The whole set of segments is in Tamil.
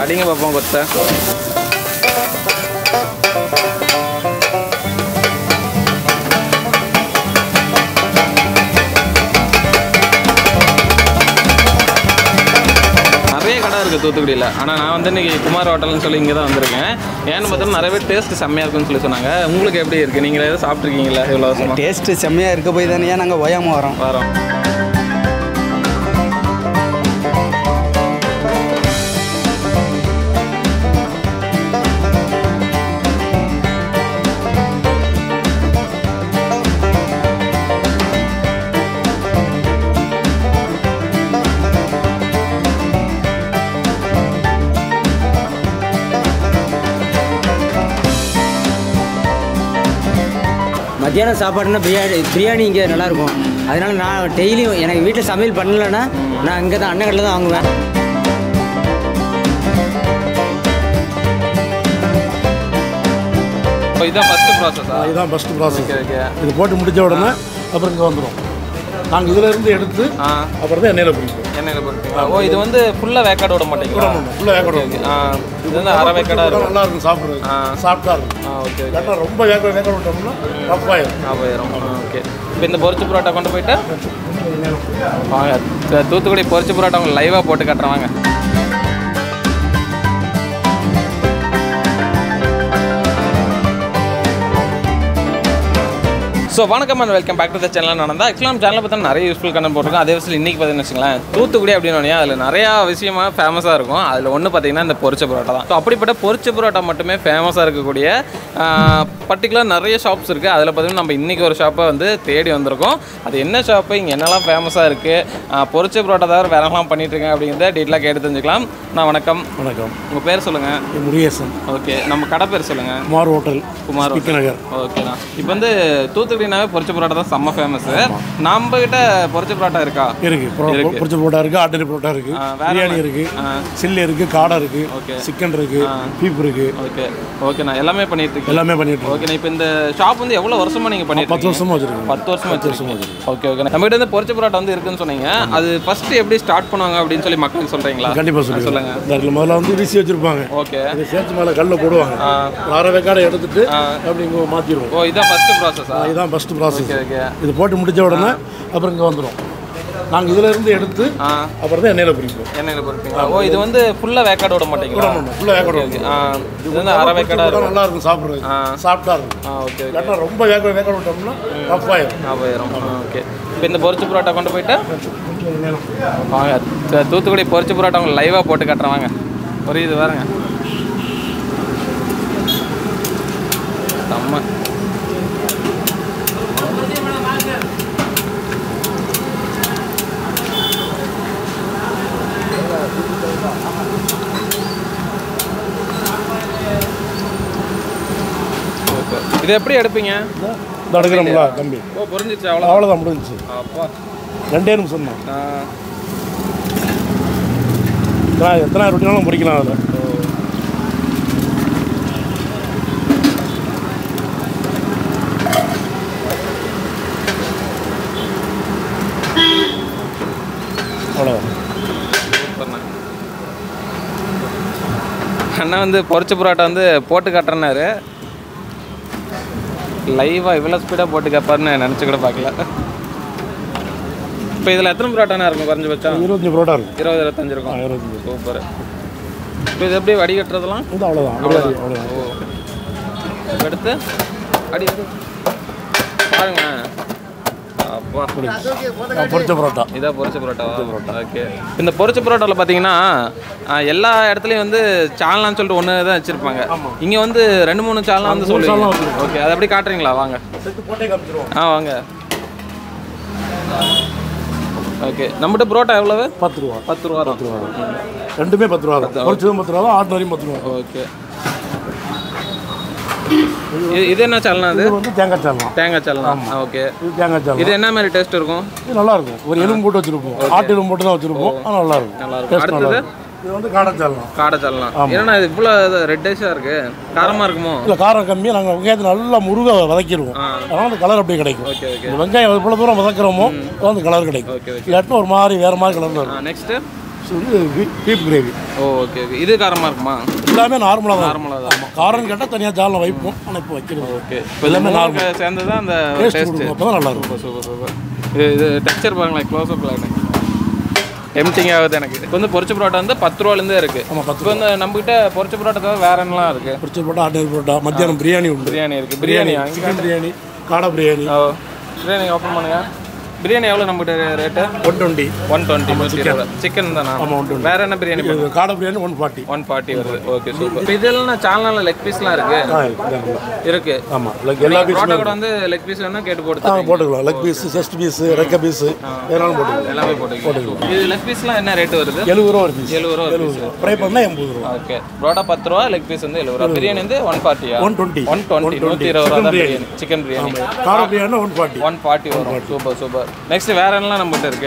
அடிங்க பார்ப்போம் கொத்த நிறைய கடை இருக்குது தூத்துக்குடியில் ஆனால் நான் வந்து இன்னைக்கு குமார் ஹோட்டல்னு சொல்லி இங்கே தான் வந்திருக்கேன் ஏன்னு பார்த்தோம்னா நிறைய பேர் டேஸ்ட் செம்மையாக இருக்குன்னு சொல்லி சொன்னாங்க உங்களுக்கு எப்படி இருக்குது நீங்கள் எதாவது சாப்பிட்ருக்கீங்களா இவ்வளோ வருஷமா டேஸ்ட்டு செம்மையாக இருக்க போய் தானே நாங்கள் ஓயாமல் வரோம் வரோம் மத்தியானம் சாப்பாடுனா பிரியாணி பிரியாணி இங்கே நல்லாயிருக்கும் அதனால நான் டெய்லியும் எனக்கு வீட்டில் சமையல் பண்ணலைன்னா நான் இங்கே தான் அண்ணன் தான் வாங்குவேன் இப்போ இதுதான் ஃபஸ்ட்டு ப்ராசஸா இதுதான் ஃபஸ்ட்டு ப்ராசஸ் ஓகே ஓகே இது போட்டு முடிச்ச உடனே அப்புறம் இங்கே வந்துடும் நாங்கள் இதில் இருந்து எடுத்து ஆ அப்புறம் தான் எண்ணெயில் பிடிப்போம் எண்ணெயில் போட்டுருக்கீங்களா ஓ இது வந்து ஃபுல்லாக வேக்காட விட மாட்டீங்களா ஃபுல்லாக வேக விடுவோம் ஆ இது வந்து அரை வேக்காடாக இருக்கும் நல்லா இருக்கும் சாப்பிட்றது ஆ. சாப்பிட்டா இருக்கும் ஆ ஓகே ஓகே இல்லாட்டா ரொம்ப வேக வேக விட்டோம்னா ரஃப்பாயிரும் ஞாபகம் ஓகே இப்போ இந்த பொரிச்சு புரோட்டா கொண்டு போயிட்டு வாங்க த- தூத்துக்குடி பொரிச்சு புரோட்டா உங்களுக்கு லைவாக போட்டு காட்டுறேன் வாங்க ஸோ வணக்கம் and welcome back to the channel நடந்தா ஆக்சுவலாக நம்ம சேனலில் பார்த்தா நிறைய யூஸ்ஃபுல் கண்டென்ட் போட்டிருக்கோம் அதே விஷயம் இன்றைக்கி பார்த்தீங்கன்னு வச்சுங்களேன் தூத்துக்குடி அப்படின்னு அதில் நிறையா விஷயமா ஃபேமஸாக இருக்கும் அதில் ஒன்று பார்த்தீங்கன்னா இந்த பொரிச்ச புரோட்டா தான் ஸோ அப்படிப்பட்ட பொரிச்ச புரோட்டா மட்டுமே ஃபேமஸாக இருக்கக்கூடிய பர்டிகுலர் நிறைய ஷாப்ஸ் இருக்குது அதில் பார்த்தீங்கன்னா நம்ம இன்றைக்கி ஒரு ஷாப்பை வந்து தேடி வந்திருக்கோம் அது என்ன ஷாப்பு இங்கே என்னெல்லாம் ஃபேமஸாக இருக்குது பொரிச்ச புரோட்டா தவிர வேற என்னலாம் பண்ணிட்டு இருக்கேன் அப்படிங்கிறத டீட்டெயிலாக கேட்டு தெரிஞ்சுக்கலாம் நான் வணக்கம் வணக்கம் உங்கள் பேர் சொல்லுங்கள் இது முருகேசன் ஓகே நம்ம கடை பேர் சொல்லுங்கள் குமார் ஹோட்டல் குமார் பிக்கு நகர் ஓகேண்ணா இப்போ வந்து தூத்துக்குடினாவே பொரிச்ச பரோட்டா தான் செம்ம ஃபேமஸ் நம்ம கிட்ட பொரிச்ச பரோட்டா இருக்கா இருக்கு இருக்கு. பொரிச்ச புரோட்டா இருக்கு ஆட்டரி புரோட்டா இருக்கு ஆ, வேற பிரியாணி என்ன? இருக்கு ஆ. சில்லி இருக்கு காடை இருக்கு ஓகே. சிக்கன் இருக்கு பீப் இருக்கு ஓகே ஓகேண்ணா எல்லாமே பண்ணிட்டு இருக்கீங்க எல்லாமே பண்ணிட்டு இருக்கோம் ஓகேண்ணா இப்போ இந்த ஷாப் வந்து எவ்வளோ வருஷமா நீங்கள் பண்ணிட்டு பத்து இருக்கீங்க? வருஷமா வச்சிருக்கோம் பத்து வருஷமா வச்சிருக்கீங்க ஓகே ஓகே நம்ம கிட்ட வந்து பொரிச்ச பரோட்டா வந்து இருக்குன்னு சொன்னீங்க அது ஃபர்ஸ்ட் எப்படி ஸ்டார்ட் பண்ணுவாங்க அப்படின்னு சொல்லி மக்களுக்கு சொல்றீங்களா கண்டிப்பா சொல்லுங்க சொல்லுங்க இந்த இடத்துல முதல்ல வந்து வீசி வச்சிருப்பாங்க ஓகே அது சேர்த்து மேலே கல்ல போடுவாங்க அரை வேக்காடை எடுத்துட்டு அப்படி இங்கே மாற்றிடுவோம் ஓ இதான் ஃபர்ஸ்ட் ப்ராசஸா இதுதான் ஃபர்ஸ்ட் ப்ராசஸ் ஓகே ஓகே இது போட்டு முடிச்ச உடனே அப்புறம் இங்கே வந்துடும் நாங்கள் இதில் இருந்து எடுத்து ஆ அப்புறம் தான் எண்ணெயில் பிடிப்போம் எண்ணெயில் பொறுப்பீங்களா ஓ இது வந்து ஃபுல்லாக வேக்காட விட மாட்டீங்களா ஃபுல்லாக வேக்காடு வரும். ஆ இது வந்து அரை வேக்காடா இருக்கும் நல்லா இருக்கும் சாப்பிட்றது சாப்பிட்டா இருக்கும் ஆ ஓகே ஓகே இல்லாட்டா ரொம்ப வேக வேக விட்டோம்னா ரஃப்பாயிரும் ஞாபகம் ஓகே இப்போ இந்த பொரிச்ச புரோட்டா கொண்டு போயிட்டு வாங்க த- தூத்துக்குடி பொரிச்ச புரோட்டா உங்களுக்கு லைவாக போட்டு காட்டுறேன் வாங்க புரியுது பாருங்க செம்ம Okay. இது எப்படி எடுப்பீங்க இந்த எடுக்கிறோம்ல கம்பி ஓ புரிஞ்சிச்சு அவ்வளோ அவ்வளோதான் முடிஞ்சிச்சு அப்பா ரெண்டே நிமிஷம் தான் ஆ, எத்தனை எத்தனை ரொட்டினாலும் பொரிக்கலாம் அதில் அவ்வளோதான் சூப்பர்ண்ணா. அண்ணா வந்து பொரிச்ச புரோட்டா வந்து போட்டு காட்டுறேன்னாரு லைவாக இவ்வளோ ஸ்பீடாக போட்டு கேட்பாருன்னு நினச்சி கூட பார்க்கல இப்போ இதில் எத்தனை புரோட்டாண்ணா இருக்கும் குறைஞ்சபட்சம் இருபத்தஞ்சி புரோட்டா இருக்கும் இருபது இருபத்தஞ்சு இருக்கும் ஆ, இருபத்தஞ்சி சூப்பர் இப்போ இது எப்படி வடிகட்டுறதெல்லாம் இது அவ்வளோதான் அவ்வளோதான் அவ்வளோதான் ஓ இப்போ எடுத்து அடி அடி. பாருங்க அப்பா பொரிச்ச புரோட்டா இதான் பொரிச்ச பரோட்டாவா பரோட்டா ஓகே இந்த பொரிச்ச பரோட்டாவில் பார்த்தீங்கன்னா ஆ, எல்லா இடத்துலையும் வந்து சால்னான்னு சொல்லிட்டு ஒன்று தான் வச்சுருப்பாங்க இங்கே வந்து ரெண்டு மூணு சால்னா வந்து சொல்லுவீங்க ஓகே அதை அப்படி காட்டுறீங்களா வாங்க சேர்த்து போட்டே காமிச்சிருவோம் ஆ வாங்க ஓகே நம்மகிட்ட பரோட்டா எவ்வளவு பத்து ரூபா பத்து ரூபா தான் ரெண்டுமே பத்து ரூபா தான் பொரிச்சதும் பத்து ரூபா தான் ஆர்டினரியும் பத்து ரூபா ஓகே இது இது என்ன சால்னா அது இது வந்து தேங்காய் சாலம் தேங்காய் சால்னா ஆ ஓகே இது தேங்காய் சாலம் இது என்ன மாதிரி டேஸ்ட் இருக்கும் இது நல்லா இருக்கும் ஒரு எலும்பு போட்டு வச்சிருப்போம் ஆட்டு எலும்பு போட்டு தான் வச்சிருப்போம் ஆனால் நல்லா இருக்கும் நல்லா இருக்கும் Taste நல்லா அடுத்தது இருக்கும். இது வந்து காடை சாலம் காடை சால்னா என்னண்ணா இது இவ்வளோ ரெட்டிஷாக இருக்கு காரமாக இருக்குமோ இல்லை காரம் கம்மியாக நாங்கள் வெங்காயத்தை நல்லா முருக வதக்கிடுவோம் அதனால அந்த கலர் அப்படியே கிடைக்கும் ஓகே ஓகே இந்த வெங்காயம் எவ்வளோ தூரம் வதக்குறோமோ அது அந்த கலர் கிடைக்கும் ஓகே ஓகே இல்லாட்டினா ஒரு மாதிரி வேறு மாதிரி கலரில் இருக்கும் ஆ நெக்ஸ்ட்டு வந்து பீப் கிரேவி ஓ ஓகே ஓகே இது காரமாக இருக்குமா எல்லாமே நார்மலாக தான் நார்மலாக தான் ஆமாம் காரம்னு கேட்டால் தனியாக ஜாலில் வைப்போம் ஆனால் இப்போ வைக்கிறது ஓகே இப்போ எல்லாமே நார்மல் சேர்ந்து தான் அந்த டேஸ்ட் டேஸ்ட் கொடுக்கும் அப்போ தான் நல்லா இருக்கும் சூப்பர் சூப்பர் சூப்பர் இது இது டெக்ஸ்சர் பாருங்களேன் க்ளோஸ் அப்பில் எனக்கு எம்டிங் ஆகுது எனக்கு இப்போ வந்து பொரிச்ச பரோட்டா வந்து பத்து ரூபாலேருந்தே இருக்குது ஆமாம் பத்து இப்போ வந்து நம்மகிட்ட பொரிச்ச பரோட்டா தவிர வேற என்னலாம் இருக்குது பிடிச்ச போட்டா ஆர்டர் போட்டா மத்தியானம் பிரியாணி உண்டு பிரியாணி இருக்குது பிரியாணி சிக்கன் பிரியாணி காடை பிரியாணி ஓ பிரியாணி ஓப்பன் பண்ணுங்க பிரியாணி எவ்வளோ நம்மகிட்ட rate one twenty one twenty நூற்றி இருபது சிக்கன் தானா ஆமாம் ஒன் டுவெண்ட்டி வேற என்ன பிரியாணி காடை biryani one forty one forty வருது ஓகே சூப்பர் இப்போ இதெல்லாம் சேனலில் லெக் பீஸ்லாம் இருக்கு ஆ இருக்கு இருக்கு ஆமாம் லைக் எல்லா பீஸுமே பரோட்டா கூட வந்து லெக் பீஸ் வேணா கேட்டு போட்டு ஆ போட்டுக்கலாம் லெக் பீஸ் செஸ்ட் பீஸ் ரெக்க பீஸ் வேணாலும் போட்டுக்கலாம் எல்லாமே போட்டுக்கலாம் இது லெக் பீஸ்லாம் என்ன ரேட் வருது எழுபது ரூபா ஒரு பீஸ் எழுபது ரூபா எழுபது ரூபா ஃப்ரை பண்ணால் எண்பது ரூபா ஓகே பரோட்டா பத்து ரூபா லெக் பீஸ் வந்து எழுபது ரூபா பிரியாணி வந்து ஒன் ஃபார்ட்டியா ஒன் டுவெண்ட்டி ஒன் டுவெண்ட்டி நூற்றி இருபது ரூபா தான் பிரியாணி சிக்கன் பிரியாணி காடை biryani one forty one forty வரும் சூப்பர் சூப்பர் நெக்ஸ்ட் வேற என்னலாம் நம்மகிட்ட இருக்கு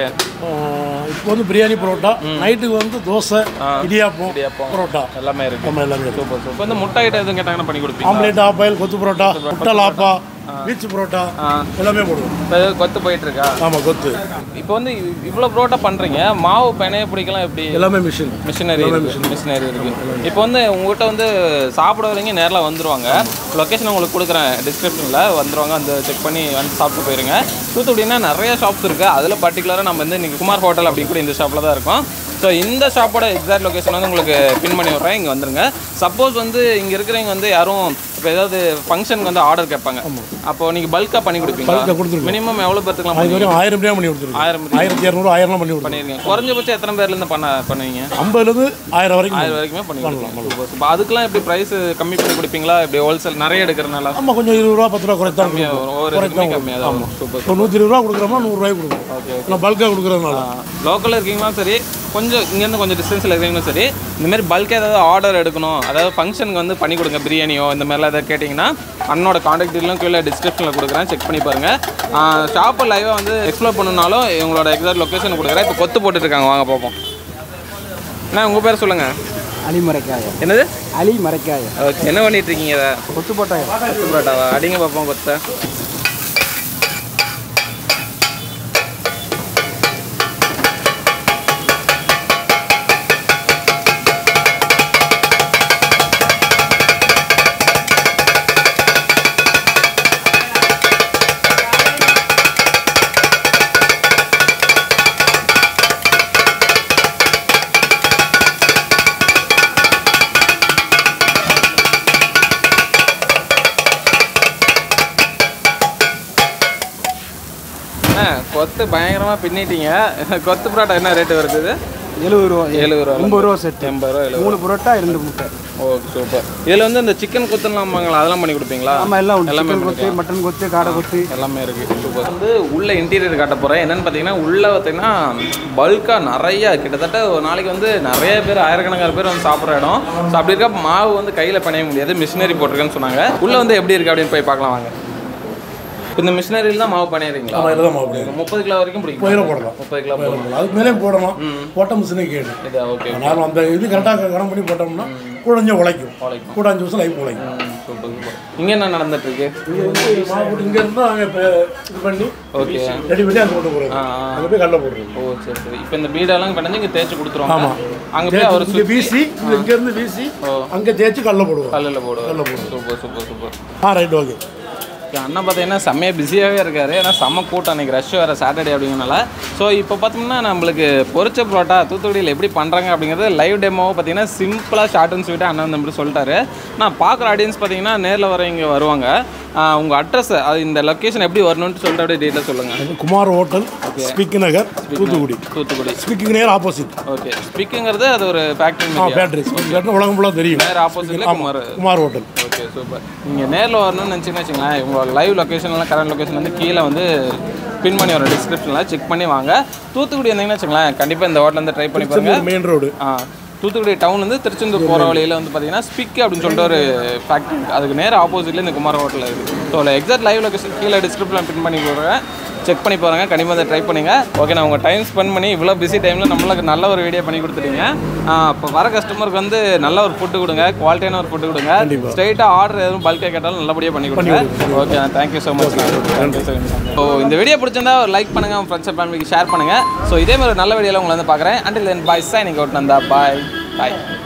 இப்போ வந்து பிரியாணி பரோட்டா நைட்டுக்கு வந்து தோசை இடியாப்பம் இடியாப்பம். பரோட்டா எல்லாமே இருக்கு நம்ம எல்லாமே இருக்கு சூப்பர் சூப்பர் இப்போ வந்து முட்டை ஐட்டம் எதுவும் கேட்டாங்கன்னா பண்ணி கொடுப்பீங்க ஆம்லேட் ஆஃப் ஆயில் கொத்து பரோட்டா முட்டை லாப்பா பீச் பரோட்டா எல்லாமே போடுவோம் இப்போ கொத்து போயிட்டு இருக்கா ஆமாம் கொத்து இப்போ வந்து இவ்- இவ்வளோ புரோட்டா பண்றீங்க மாவு பெனைய பிடிக்கலாம் எப்படி எல்லாமே மிஷின் மிஷினரி இருக்கு மிஷினரி இருக்கு இப்போ வந்து உங்ககிட்ட வந்து சாப்பிட வரீங்க நேரில் வந்துருவாங்க லொக்கேஷன் உங்களுக்கு கொடுக்குறேன் டிஸ்கிரிப்ஷனில் வந்துருவாங்க அந்த செக் பண்ணி வந்து சாப்பிட்டு போயிருங்க தூத்துக்குடினா நிறைய ஷாப்ஸ் இருக்குது அதில் பர்டிகுலராக நம்ம வந்து இன்றைக்கி குமார் ஹோட்டல் அப்படி கூட இந்த ஷாப்பில் தான் இருக்கோம் ஸோ இந்த ஷாப்போட எக்ஸாக்ட் லொகேஷன் வந்து உங்களுக்கு பின் பண்ணி விட்றேன் இங்கே வந்துருங்க சப்போஸ் வந்து இங்கே இருக்கிறவங்க வந்து யாரும் இப்போ ஏதாவது ஃபங்க்ஷனுக்கு வந்து ஆர்டர் கேட்பாங்க அப்போ நீங்கள் பல்காக பண்ணி Bulk ஆ கொடுப்பீங்களா கொடுத்துருக்கோம். மினிமம் எவ்வளோ பேர்த்துக்கலாம் அது வரையும் ஆயிரம் பிரியாணி பண்ணி கொடுத்துருக்கோம் ஆயிரம் ஆயிரத்தி இரநூறு ஆயிரம்லாம் பண்ணி கொடுத்துருக்கோம் பண்ணிருக்கீங்க குறைஞ்சபட்சம் எத்தனை பேர்லேருந்து பண்ண பண்ணுவீங்க ஐம்பதுலேருந்து ஆயிரம் வரைக்கும் ஆயிரம் வரைக்குமே பண்ணி கொடுக்கலாம் இப்போ அதுக்கெல்லாம் எப்படி ப்ரைஸ் கம்மி பண்ணி கொடுப்பீங்களா இப்படி ஹோல்சேல் நிறைய எடுக்கிறனால ஆமாம் கொஞ்சம் இருபது ரூபா பத்து ரூபா குறைத்தான் கொடுக்கும் ஒவ்வொரு இதுக்குமே கம்மியாக தான் வரும் சூப்பர் இப்போ நூற்றி இருபது ரூபா கொடுக்குறோமா நூறுரூவாய்க்கு கொடுக்கும் நான் பல்காக கொடுக்குறதுனால லோக்கலில் இருக்கீங்களும் சரி கொஞ்சம் இங்கேருந்து கொஞ்சம் டிஸ்டன்ஸில் இருக்கீங்களும் சரி இந்த மாதிரி பல்காக ஏதாவது ஆர்டர் எடுக்கணும் அதாவது ஃபங்க்ஷனுக்கு வந்து பண்ணி கொடுங்க பிரியாணியோ இந்த மாதிரிலாம் ஏதாவது கேட்டிங்கன்னா அண்ணோட காண்டாக்ட் டீட்டெயிலும் கீழே டிஸ்கிரிப்ஷனில் கொடுக்குறேன் செக் பண்ணி பாருங்கள் ஷாப்பை லைவாக வந்து எக்ஸ்ப்ளோர் பண்ணணுனாலும் இவங்களோட எக்ஸாக்ட் லொக்கேஷன் கொடுக்குறேன் இப்போ கொத்து போட்டுட்டு இருக்காங்க வாங்க பார்ப்போம் அண்ணா உங்கள் பேர் சொல்லுங்கள் அலி மறைக்காய என்னது அலி மறைக்காய ஓகே என்ன பண்ணிட்டு இருக்கீங்க இதை கொத்து போட்டாய கொத்து பரோட்டாவா அடிங்க பார்ப்போம் கொத்தை ஆ கொத்து பயங்கரமாக பின்னிட்டீங்க கொத்து பரோட்டா என்ன ரேட்டு வருது இது எழுபது ரூபா எழுபது ரூபா எண்பது ரூபா செட் எண்பது ரூபா எழுபது மூணு புரோட்டா ரெண்டு முட்டை ஓகே சூப்பர் இதில் வந்து இந்த சிக்கன் கொத்துலாமாங்களா அதெல்லாம் பண்ணி கொடுப்பீங்களா ஆமாம் எல்லாம் உண்டு எல்லாமே சிக்கன் கொத்து மட்டன் கொத்து காடை கொத்து எல்லாமே இருக்கு சூப்பர் வந்து உள்ள இன்டீரியர் காட்ட போகிறேன் என்னன்னு பார்த்தீங்கன்னா உள்ள பார்த்தீங்கன்னா பல்காக நிறைய கிட்டத்தட்ட ஒரு நாளைக்கு வந்து நிறைய பேர் ஆயிரக்கணக்கான பேர் வந்து சாப்பிட்ற இடம் ஸோ அப்படி இருக்க மாவு வந்து கையில் பிணைய முடியாது மிஷினரி போட்டிருக்கேன்னு சொன்னாங்க உள்ள வந்து எப்படி இருக்கு அப்படின்னு போய் பார்க்கலாம் வாங்க இப்ப இந்த மிஷினரியில் தான் மாவு பண்ணிடுறீங்களா ஆமாம் இதில் மாவு பிடிக்கும் முப்பது கிலோ வரைக்கும் பிடிக்கும் முப்பது கிலோ போடலாம் முப்பது கிலோ போதும் அதுக்கு மேலே போடணும் போட்ட மிஷினே கேடு இதா ஓகே நார்மல் அந்த இது கரெக்டாக கணக்கு பண்ணி போட்டோம்னா குழஞ்ச உழைக்கும் உழைக்கும். கூட அஞ்சு வருஷம் லைஃப் உழைக்கும் சூப்பர் சூப்பர் இங்கே என்ன நடந்துட்டு இருக்கு இது வந்து மாவு போட்டு இங்கே இருந்தால் அங்கே இப்போ இது பண்ணி ஓகே ரெடி பண்ணி அங்கே போட்டு போடுறது ஆ, ஆ. அங்கே போய் கடல போடுறது ஓ சரி சரி இப்போ இந்த பீடெல்லாம் பண்ணி இங்கே தேய்ச்சி கொடுத்துருவாங்க ஆமாம் அங்கே போய் அவர் இங்கே வீசி இங்கே இங்கேருந்து வீசி ஓ. அங்கே தேய்ச்சி கடல போடுவோம் கல்லில் போடுவார் சூப்பர் சூப்பர் சூப்பர் ஆ ரைட் ஓகே இப்போ அண்ணன் பார்த்தீங்கன்னா செம்மையாக பிஸியாகவே இருக்காரு ஏன்னா செம்ம கூட்டம் அன்றைக்கி ரஷ் வேறு சாட்டர்டே அப்படிங்கிறனால ஸோ இப்போ பார்த்தோம்னா நம்மளுக்கு பொரிச்ச புரோட்டா தூத்துக்குடியில் எப்படி பண்ணுறாங்க அப்படிங்கிறது லைவ் டெமோவை பார்த்தீங்கன்னா சிம்பிளாக ஷார்ட் அண்ட் ஸ்வீட்டாக அண்ணன் வந்து இப்படி சொல்லிட்டாரு நான் பார்க்குற ஆடியன்ஸ் பார்த்தீங்கன்னா நேரில் வர இங்கே வருவாங்க உங்கள் அட்ரஸ் அது இந்த லொக்கேஷன் எப்படி வரணும்னு சொல்லிட்டு அப்படியே டீட்டெயில் சொல்லுங்கள் இது குமார் ஹோட்டல் ஸ்பிக் நகர் தூத்துக்குடி தூத்துக்குடி ஸ்பிக்கு நேர் ஆப்போசிட் ஓகே ஸ்பீக்குங்கிறது அது ஒரு ஃபேக்ட்ரி ஆ பேட்டரி ஸ்பிக் உலகம் ஃபுல்லாக தெரியும் நேர் ஆப்போசிட்டில் Kumar Kumar hotel okay super நீங்கள் நேரில் வரணும்னு நினச்சிங்கன்னா வச்சுங்களேன் உங்கள் லைவ் லொக்கேஷன்லாம் கரண்ட் லொக்கேஷன் வந்து கீழே வந்து பின் பண்ணி வரும் டிஸ்கிரிப்ஷனில் செக் பண்ணி வாங்க தூத்துக்குடி வந்தீங்கன்னா வச்சுங்களேன் கண்டிப்பாக இந்த ஹோட்டல் வந்து ட்ரை பண்ணி பாருங்க மெயின் ரோடு ஆ தூத்துக்குடி டவுன் வந்து திருச்செந்தூர் போகிற வழியில் வந்து பார்த்தீங்கன்னா ஸ்பிக் அப்படின்னு சொல்லிட்டு ஒரு ஃபேக்ட்ரி அதுக்கு நேர ஆப்போசிட்டில் இந்த குமார் ஹோட்டல் இருக்குது ஸோ எக்ஸாக்ட் லைவ் லொக்கேஷன் கீழே டிஸ்கிரிப்ஷனில் பின் பண்ணி போடுறேன் செக் பண்ணி பாருங்க கண்டிப்பாக அதை ட்ரை பண்ணுங்க ஓகே நான் உங்கள் டைம் ஸ்பெண்ட் பண்ணி இவ்வளோ பிஸி டைமில் நம்மளுக்கு நல்ல ஒரு வீடியோ பண்ணி கொடுத்துட்டீங்க இப்போ வர கஸ்டமருக்கு வந்து நல்ல ஒரு ஃபுட்டு கொடுங்க குவாலிட்டியான ஒரு ஃபுட்டு கொடுங்க ஸ்ட்ரைட்டாக ஆர்டர் எதுவும் பல்காக கேட்டாலும் நல்லபடியாக பண்ணி கொடுங்க okay thank you so much thank you so much so இந்த வீடியோ பிடிச்சிருந்தா ஒரு லைக் பண்ணுங்கள் உங்கள் ஃப்ரெண்ட்ஸ் ஃபேமிலிக்கு ஷேர் பண்ணுங்கள் ஸோ இதே மாதிரி ஒரு நல்ல வீடியோவில் உங்களை வந்து பார்க்குறேன் until then bye signing out Nanda bye பாய்